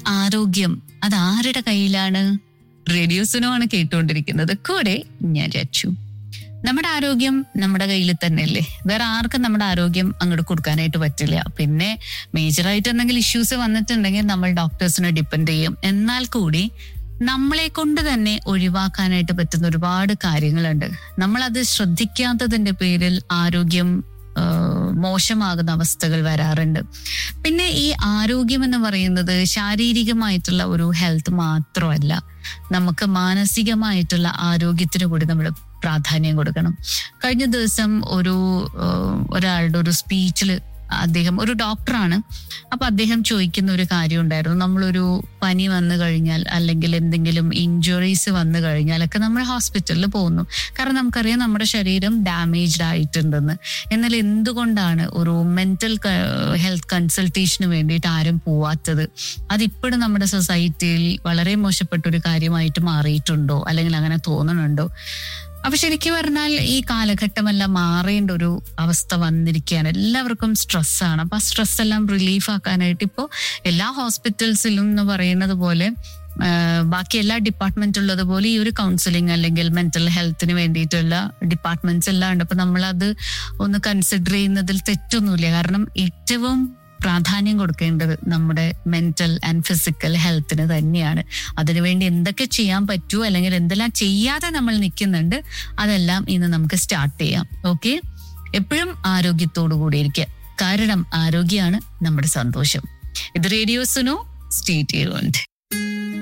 ആരോഗ്യം അത് ആരുടെ കയ്യിലാണ് റേഡിയോസിനുമാണ് കേട്ടുകൊണ്ടിരിക്കുന്നത് കൂടെ ഞാൻ രച്ചു നമ്മുടെ ആരോഗ്യം നമ്മുടെ കയ്യിൽ തന്നെയല്ലേ വേറെ ആർക്കും നമ്മുടെ ആരോഗ്യം അങ്ങോട്ട് കൊടുക്കാനായിട്ട് പറ്റില്ല പിന്നെ മേജറായിട്ട് എന്തെങ്കിലും ഇഷ്യൂസ് വന്നിട്ടുണ്ടെങ്കിൽ നമ്മൾ ഡോക്ടേഴ്സിനെ ഡിപ്പെൻഡ് ചെയ്യും എന്നാൽ കൂടി നമ്മളെ കൊണ്ട് തന്നെ ഒഴിവാക്കാനായിട്ട് പറ്റുന്ന ഒരുപാട് കാര്യങ്ങളുണ്ട് നമ്മളത് ശ്രദ്ധിക്കാത്തതിന്റെ പേരിൽ ആരോഗ്യം ആ, മോശമാകുന്ന അവസ്ഥകൾ വരാറുണ്ട് പിന്നെ ഈ ആരോഗ്യം എന്ന് പറയുന്നത് ശാരീരികമായിട്ടുള്ള ഒരു ഹെൽത്ത് മാത്രമല്ല നമുക്ക് മാനസികമായിട്ടുള്ള ആരോഗ്യത്തിന് കൂടി നമ്മൾ പ്രാധാന്യം കൊടുക്കണം കഴിഞ്ഞ ദിവസം ഒരു ആ, ഒരാളുടെ ഒരു സ്പീച്ചിൽ അദ്ദേഹം ഒരു ഡോക്ടറാണ് അപ്പൊ അദ്ദേഹം ചോദിക്കുന്ന ഒരു കാര്യം ഉണ്ടായിരുന്നു നമ്മളൊരു പനി വന്നു കഴിഞ്ഞാൽ അല്ലെങ്കിൽ എന്തെങ്കിലും ഇഞ്ചുറീസ് വന്നു കഴിഞ്ഞാലൊക്കെ നമ്മൾ ഹോസ്പിറ്റലിൽ പോകുന്നു കാരണം നമുക്കറിയാം നമ്മുടെ ശരീരം ഡാമേജ്ഡ് ആയിട്ടുണ്ടെന്ന് എന്നാൽ എന്തുകൊണ്ടാണ് ഒരു മെന്റൽ ഹെൽത്ത് കൺസൾട്ടേഷന് വേണ്ടിയിട്ട് ആരും പോവാത്തത് അതിപ്പോഴും നമ്മുടെ സൊസൈറ്റിയിൽ വളരെ മോശപ്പെട്ട ഒരു കാര്യമായിട്ട് മാറിയിട്ടുണ്ടോ അല്ലെങ്കിൽ അങ്ങനെ തോന്നുന്നുണ്ടോ അപ്പൊ ശരിക്കും പറഞ്ഞാൽ ഈ കാലഘട്ടമെല്ലാം മാറേണ്ട ഒരു അവസ്ഥ വന്നിരിക്കുകയാണ് എല്ലാവർക്കും സ്ട്രെസ്സാണ് അപ്പൊ ആ സ്ട്രെസ് എല്ലാം റിലീഫ് ആക്കാനായിട്ട് ഇപ്പോൾ എല്ലാ ഹോസ്പിറ്റൽസിലും എന്ന് പറയുന്നത് പോലെ ആ, ബാക്കി എല്ലാ ഡിപ്പാർട്ട്മെന്റ് ഉള്ളതുപോലെ ഈ ഒരു കൗൺസിലിംഗ് അല്ലെങ്കിൽ മെന്റൽ ഹെൽത്തിന് വേണ്ടിയിട്ടുള്ള ഡിപ്പാർട്ട്മെന്റ്സ് എല്ലാം ഉണ്ട് അപ്പൊ നമ്മളത് ഒന്ന് കൺസിഡർ ചെയ്യുന്നതിൽ തെറ്റൊന്നുമില്ല കാരണം ഏറ്റവും പ്രാധാന്യം കൊടുക്കേണ്ടത് നമ്മുടെ മെന്റൽ ആൻഡ് ഫിസിക്കൽ ഹെൽത്തിന് തന്നെയാണ് അതിനുവേണ്ടി എന്തൊക്കെ ചെയ്യാൻ പറ്റുമോ അല്ലെങ്കിൽ എന്തെല്ലാം ചെയ്യാതെ നമ്മൾ നിൽക്കുന്നുണ്ട് അതെല്ലാം ഇന്ന് നമുക്ക് സ്റ്റാർട്ട് ചെയ്യാം ഓക്കെ എപ്പോഴും ആരോഗ്യത്തോടു കൂടി ഇരിക്കുക കാരണം ആരോഗ്യമാണ് നമ്മുടെ സന്തോഷം ഇത് റേഡിയോസിനോ സ്റ്റേറ്റ് ചെയ്യുന്നുണ്ട്